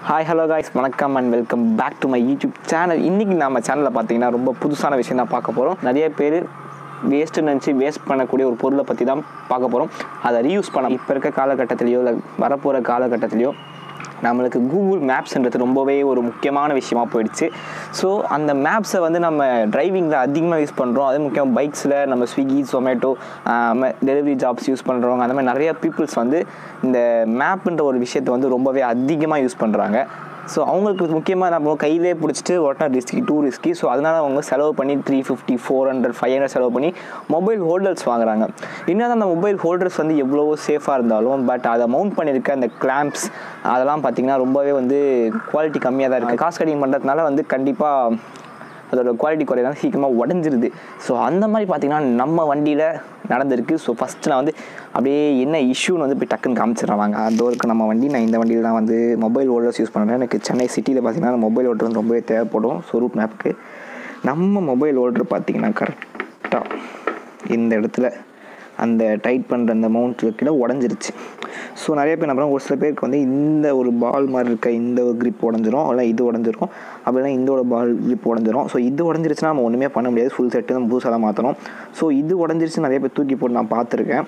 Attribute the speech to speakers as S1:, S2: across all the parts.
S1: hi hello guys வணக்கம் and welcome back to my YouTube channel இன்றைக்கி நம்ம சேனலில் பார்த்தீங்கன்னா ரொம்ப புதுசான விஷயம் தான் பார்க்க போகிறோம் நிறைய பேர் வேஸ்ட்டு நினச்சி வேஸ்ட் பண்ணக்கூடிய ஒரு பொருளை பற்றி தான் பார்க்க போகிறோம் அதை ரீயூஸ் பண்ண இப்போ இருக்க காலகட்டத்திலையோ இல்லை வரப்போகிற காலகட்டத்திலையோ நம்மளுக்கு கூகுள் மேப்ஸ்ன்றது ரொம்பவே ஒரு முக்கியமான விஷயமா போயிடுச்சு ஸோ அந்த மேப்ஸை வந்து நம்ம டிரைவிங்கில் அதிகமாக யூஸ் பண்ணுறோம் அதே முக்கியம் பைக்ஸில் நம்ம Swiggy Zomato delivery jobs use பண்ணுறவங்க அந்த மாதிரி நிறைய பீப்புள்ஸ் வந்து இந்த மேப்புன்ற ஒரு விஷயத்தை வந்து ரொம்பவே அதிகமாக யூஸ் பண்ணுறாங்க ஸோ அவங்களுக்கு முக்கியமாக நம்ம கையிலே பிடிச்சிட்டு ஒட்டா ரிஸ்கி டூ ரிஸ்கி ஸோ அதனால் அவங்க செலவு பண்ணி three fifty four hundred five hundred செலவு பண்ணி மொபைல் ஹோல்டர்ஸ் வாங்குறாங்க இன்னும் அந்த மொபைல் ஹோல்டர்ஸ் வந்து எவ்வளவோ சேஃபாக இருந்தாலும் பட் அதை மவுண்ட் பண்ணியிருக்க அந்த கிளாம்ப்ஸ் அதெல்லாம் பார்த்திங்கன்னா ரொம்பவே வந்து குவாலிட்டி கம்மியாக தான் இருக்குது காசு கட்டிங் பண்ணுறதுனால வந்து கண்டிப்பாக அதோட குவாலிட்டி குறையதான் சீக்கிரமாக உடஞ்சிருது ஸோ அந்த மாதிரி பார்த்தீங்கன்னா நம்ம வண்டியில் நடந்திருக்கு ஸோ ஃபஸ்ட்டு நான் வந்து அப்படியே என்ன இஷ்யூன்னு வந்து போய் டக்குன்னு காமிச்சிடுறேன் வாங்க அதோ இருக்கு நம்ம வண்டி நான் இந்த வண்டியில் தான் வந்து மொபைல் ஹோல்டர்ஸ் யூஸ் பண்ணுறேன் எனக்கு சென்னை சிட்டியில் பார்த்தீங்கன்னா மொபைல் ஹோல்டர் வந்து ரொம்பவே தேவைப்படும் ஸோ ரூட் மேப்புக்கு நம்ம மொபைல் ஹோல்டர் பார்த்தீங்கன்னா கரெக்டாக இந்த இடத்துல அந்த டைட் பண்ணுற அந்த மவுண்ட் கீழே உடஞ்சிருச்சு ஸோ நிறைய பேர் என்ன பண்ணுறாங்க ஒரு சில பேருக்கு வந்து இந்த ஒரு பால் மாதிரி இருக்க இந்த ஒரு grip உடஞ்சிரும் இல்லை இது உடஞ்சிரும் அப்படின்னா இதோட பால் grip உடஞ்சிரும் ஸோ இது உடஞ்சிருச்சுன்னா நம்ம ஒன்றுமே பண்ண முடியாது ஃபுல் செட்டு நம்ம புதுசாக தான் மாற்றணும் ஸோ இது உடஞ்சிருச்சு நிறைய பேர் தூக்கி போட்டு நான் பார்த்துருக்கேன்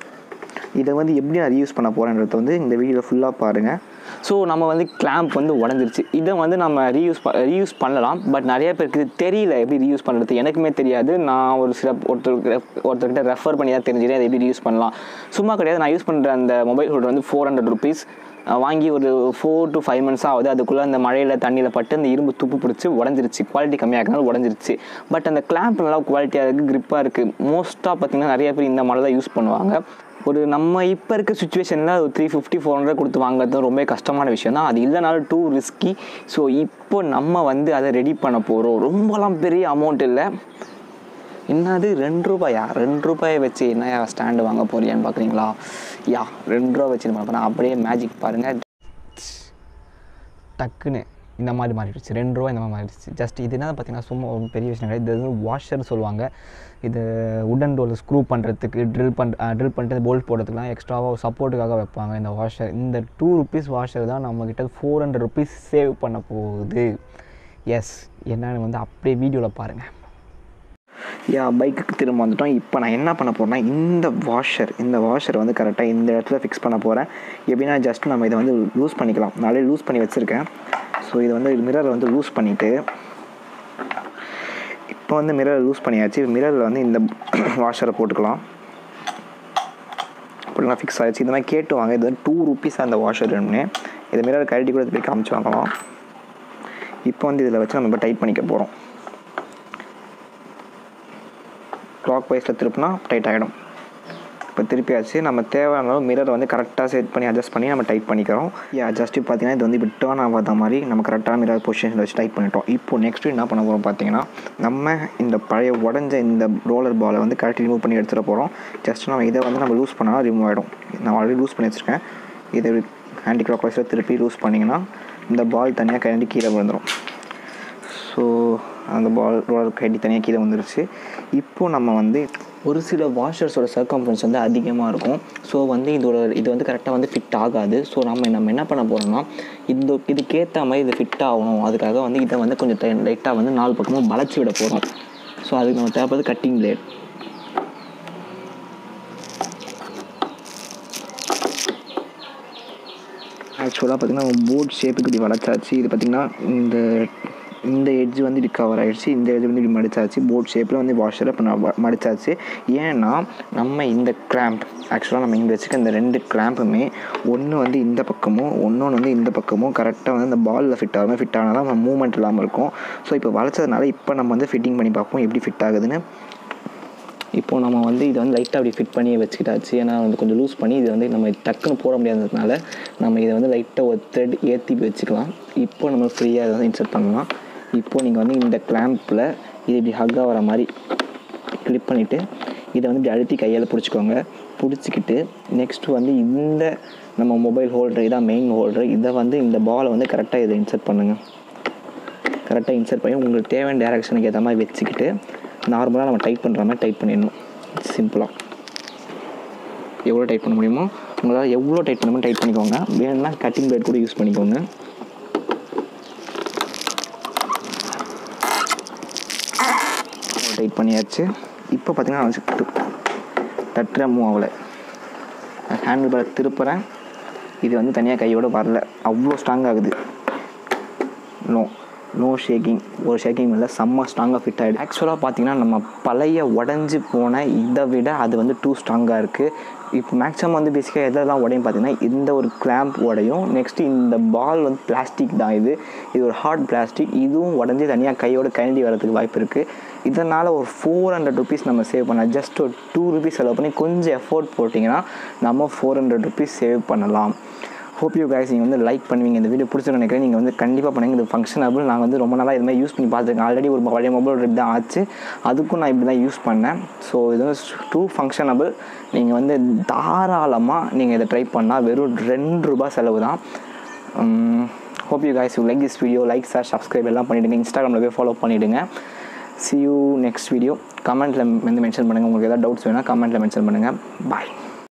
S1: இதை வந்து எப்படி நான் ரீயூஸ் பண்ண போகிறேன்றத வந்து இந்த வீடியோவில் ஃபுல்லாக பாருங்கள் ஸோ நம்ம வந்து கிளாம்ப் வந்து உடஞ்சிருச்சு இதை வந்து நம்ம ரீயூஸ் ப ரீயூஸ் பண்ணலாம் பட் நிறைய பேருக்கு இது தெரியல எப்படி ரீயூஸ் பண்ணுறது எனக்குமே தெரியாது நான் ஒரு சில ஒருத்தருக்கு ஒருத்தர்கிட்ட ரெஃபர் பண்ணி தான் தெரிஞ்சுட்டு அதை எப்படி ரீயூஸ் பண்ணலாம் சும்மா கிடையாது நான் யூஸ் பண்ணுற அந்த மொபைல் ஹோல்டர் வந்து ஃபோர் ஹண்ட்ரட் ருபீஸ் வாங்கி ஒரு ஃபோர் டு ஃபைவ் மந்த்ஸ் ஆகுது அதுக்குள்ளே அந்த மழையில் தண்ணியில் பட்டு அந்த இரும்பு துப்பு பிடிச்சி உடஞ்சிருச்சு குவாலிட்டி கம்மியாக இருக்கனால உடஞ்சிருச்சு பட் அந்த கிளாம்ப் நல்லா குவாலிட்டியாக இருக்குது க்ரிப்பாக இருக்குது மோஸ்ட்டாக பார்த்தீங்கன்னா நிறைய பேர் இந்த மாடல் தான் யூஸ் பண்ணுவாங்க ஒரு நம்ம இப்போ இருக்க சுச்சுவேஷனில் ஒரு த்ரீ ஃபிஃப்டி ஃபோர் ஹண்ட்ரட் கொடுத்து வாங்குறது ரொம்ப கஷ்டமான விஷயம் தான் அது இல்லைனாலும் டூ ரிஸ்கி ஸோ இப்போ நம்ம வந்து அதை ரெடி பண்ண போகிறோம் ரொம்பலாம் பெரிய அமௌண்ட் இல்லை என்னது ரெண்டு ரூபாயா ரெண்டு ரூபாயை வச்சு என்ன ஸ்டாண்டு வாங்க போறியான்னு பார்க்குறீங்களா யா ரெண்டு ரூபா வச்சு நம்ம பண்ண அப்படியே மேஜிக் பாருங்கள் டக்குன்னு இந்த மாதிரி மாறிடுச்சு ரெண்டு ரூபா இந்த மாதிரி மாறிடுச்சு ஜஸ்ட் இது என்ன பார்த்தீங்கன்னா சும்மா ஒரு பெரிய விஷயம் கிடையாது இது வந்து வாஷர் சொல்லுவாங்க இது உடன் டோரில் ஸ்க்ரூ பண்ணுறதுக்கு ட்ரில் பண்ண ட்ரில் பண்ணிட்டு போல்ட் போடுறதுக்குலாம் எக்ஸ்ட்ராவாக சப்போர்ட்டுக்காக வைப்பாங்க இந்த வாஷர் இந்த டூ ருபீஸ் வாஷர் தான் நம்மக்கிட்ட ஃபோர் ஹண்ட்ரட் ருபீஸ் சேவ் பண்ண போகுது எஸ் என்னன்னு வந்து அப்படியே வீடியோவில் பாருங்கள் யா பைக்குக்கு திரும்ப வந்துட்டோம் இப்போ நான் என்ன பண்ண போகிறேன்னா இந்த வாஷர் இந்த வாஷர் வந்து கரெக்டாக இந்த இடத்துல ஃபிக்ஸ் பண்ண போகிறேன் எப்படின்னா ஜஸ்ட் நம்ம இதை வந்து லூஸ் பண்ணிக்கலாம் நாளே லூஸ் பண்ணி வச்சுருக்கேன் ஸோ இது வந்து மிரரை வந்து லூஸ் பண்ணிவிட்டு இப்போ வந்து மிரர் லூஸ் பண்ணியாச்சு மிரரில் வந்து இந்த வாஷரை போட்டுக்கலாம் அப்படிலாம் ஃபிக்ஸ் ஆகிடுச்சு இந்த மாதிரி கேட்டு வாங்க இது வந்து டூ ருபீஸ் அந்த வாஷர் ரெண்டுமே இது மிரர் கழட்டி கூட போய் காமிச்சு வாங்கலாம் இப்போ வந்து இதில் வச்சு நம்ம இப்போ டைட் பண்ணிக்க போகிறோம் கிளாக் வைஸில் திருப்பினா டைட் ஆகிடும் இப்போ திருப்பியாச்சு நம்ம தேவையான மிரரை வந்து கரெக்டாக செட் பண்ணி அட்ஜஸ்ட் பண்ணி நம்ம டைட் பண்ணிக்கிறோம் யா ஜஸ்ட் பார்த்தீங்கன்னா இது வந்து இப்போ டேர்ன் ஆகாத மாதிரி நம்ம கரெக்டாக மிரர் பொசிஷனில் வச்சு டைட் பண்ணிட்டோம் இப்போ நெக்ஸ்ட் என்ன பண்ண போகிறோம் பார்த்தீங்கன்னா நம்ம இந்த பழைய உடஞ்ச இந்த ரோலர் பாலை வந்து கரெக்டாக ரிமூவ் பண்ணி எடுத்துகிட்டு போகிறோம் ஜஸ்ட் நம்ம இதை வந்து நம்ம லூஸ் பண்ணால் ரிமூவ் ஆகிடும் நான் ஆல்ரெடி லூஸ் பண்ணி வச்சுருக்கேன் இதை ஹேண்டி கிளாக் வைஸில் திருப்பி லூஸ் பண்ணிங்கன்னா இந்த பால் தனியாக கரண்டி கீழே விழுந்துடும் ஸோ அந்த பால் ரோலர் கட்டி தனியாக கீழே வந்துருச்சு இப்போது நம்ம வந்து ஒரு சில வாஷர்ஸோட சர்க்கம்ஃபரன்ஸ் வந்து அதிகமாக இருக்கும் ஸோ வந்து இதோட இது வந்து கரெக்டாக வந்து ஃபிட் ஆகாது ஸோ நம்ம நம்ம என்ன பண்ண போகிறோம்னா இந்த இதுக்கேற்ற மாதிரி இது ஃபிட் ஆகணும் அதுக்காக வந்து இதை வந்து கொஞ்சம் லைட்டாக வந்து நாலு பக்கமும் வளைச்சி விட போகிறோம் ஸோ அதுக்கு நம்ம தேவைப்படுது கட்டிங் பிளேட் ஆக்சுவலாக பார்த்திங்கன்னா போர்ட் ஷேப்புக்கு இப்படி வளைச்சாச்சு இது பார்த்திங்கன்னா இந்த இந்த எட்ஜ் வந்து இப்படி கவர் ஆகிடுச்சு இந்த எட்ஜ் வந்து இப்படி மடிச்சாச்சு போர்ட் ஷேப்பில் வந்து வாஷரை இப்போ நான் வ- மடிச்சாச்சு ஏன்னா நம்ம இந்த கிளாம்ப் ஆக்சுவலாக நம்ம இங்கே வச்சுக்க இந்த ரெண்டு கிளாம்புமே ஒன்று வந்து இந்த பக்கமும் ஒன்னொன்று வந்து இந்த பக்கமும் கரெக்டாக வந்து அந்த பாலில் ஃபிட் ஆகாமல் ஃபிட் ஆனால் தான் நம்ம மூவ்மெண்ட் இல்லாமல் இருக்கும் ஸோ இப்போ வளைச்சதுனால இப்போ நம்ம வந்து ஃபிட்டிங் பண்ணி பார்ப்போம் எப்படி ஃபிட் ஆகுதுன்னு இப்போ நம்ம வந்து இதை வந்து லைட்டாக அப்படி ஃபிட் பண்ணி வச்சுக்கிட்டாச்சு ஏன்னா வந்து கொஞ்சம் லூஸ் பண்ணி இது வந்து நம்ம டக்குன்னு போட முடியாததுனால நம்ம இதை வந்து லைட்டாக ஒரு த்ரெட் ஏற்றி வச்சுக்கலாம் இப்போ நம்ம ஃப்ரீயாக இதை வந்து இன்சர்ட் பண்ணலாம் இப்போது நீங்கள் வந்து இந்த கிளாம்பில் இது இப்படி ஹக்காக வர மாதிரி கிளிப் பண்ணிவிட்டு இதை வந்து இப்படி அழுத்தி கையால் பிடிச்சிக்கோங்க பிடிச்சிக்கிட்டு நெக்ஸ்ட்டு வந்து இந்த நம்ம மொபைல் ஹோல்டர் இதான் மெயின் ஹோல்டர் இதை வந்து இந்த பாலை வந்து கரெக்டாக இதை இன்சர்ட் பண்ணுங்கள் கரெக்டாக இன்சர்ட் பண்ணி உங்களுக்கு தேவையான டேரக்ஷனுக்கு ஏற்ற மாதிரி வச்சுக்கிட்டு நார்மலாக நம்ம டைட் பண்ணுற மாதிரி டைட் பண்ணிடணும் சிம்பிளாக எவ்வளோ டைட் பண்ண முடியுமோ உங்களால் எவ்வளோ டைட் பண்ண முடியுமோ டைட் பண்ணிக்கோங்க வேணும்னா கட்டிங் பிளேட் கூட யூஸ் பண்ணிக்கோங்க டைட் பண்ணியாச்சு இப்போ பார்த்தீங்கன்னா வச்சுக்கிட்டு தட்டுற மூவ் ஆகலை ஹேண்டில் பாரை திருப்புறேன் இது வந்து தனியாக கையோட வரல அவ்வளோ ஸ்ட்ராங் ஆகுது நோ நோ ஷேக்கிங் ஒரு ஷேக்கிங் இல்லை செம்ம ஸ்ட்ராங்காக ஃபிட் ஆகிடுது ஆக்சுவலாக பார்த்தீங்கன்னா நம்ம பழைய உடஞ்சி போன இதை விட அது வந்து டூ ஸ்ட்ராங்காக இருக்குது இப்போ மேக்ஸிமம் வந்து பேசிக்காக எதெல்லாம் உடையும் பார்த்தீங்கன்னா இந்த ஒரு கிளாம்ப் உடையும் நெக்ஸ்ட்டு இந்த பால் வந்து பிளாஸ்டிக் தான் இது இது ஒரு ஹார்ட் பிளாஸ்டிக் இதுவும் உடஞ்சி தனியாக கையோட கழண்டி வரதுக்கு வாய்ப்பு இருக்குது இதனால் ஒரு ஃபோர் ஹண்ட்ரட் ருபீஸ் நம்ம சேவ் பண்ணலாம் ஜஸ்ட் ஒரு டூ ருபீஸ் செலவு பண்ணி கொஞ்சம் எஃபோர்ட் போட்டிங்கன்னா நம்ம ஃபோர் ஹண்ட்ரட் ருபீஸ் சேவ் பண்ணலாம் ஹோப் யூ கைஸ் நீங்கள் வந்து லைக் பண்ணுவீங்க இந்த வீடியோ பிடிச்சி நினைக்கிறேன் நீங்கள் வந்து கண்டிப்பாக பண்ணுங்க இது ஃபங்க்ஷனபிள் நான் வந்து ரொம்ப நாளாக இது மாதிரி யூஸ் பண்ணி பார்த்துருக்கேன் ஆல்ரெடி ஒரு பழைய மொபைல் ரெட் தான் ஆச்சு அதுக்கும் நான் இப்படி தான் யூஸ் பண்ணேன் ஸோ இது வந்து டூ ஃபங்க்ஷனபிள் நீங்கள் வந்து தாராளமாக நீங்கள் இதை ட்ரை பண்ணால் வெறும் ரெண்டு ரூபாய் செலவு தான் hope you guys you like this video like share subscribe எல்லாம் பண்ணிவிடுங்க இன்ஸ்டாகிராமில் போய் ஃபாலோ பண்ணிவிடுங்க சி யூ நெக்ஸ்ட் வீடியோ கமெண்ட்டில் வந்து மென்ஷன் பண்ணுங்கள் உங்களுக்கு ஏதாவது டவுட்ஸ் வேணால் கமெண்ட்டில் மென்ஷன் பண்ணுங்கள் பாய்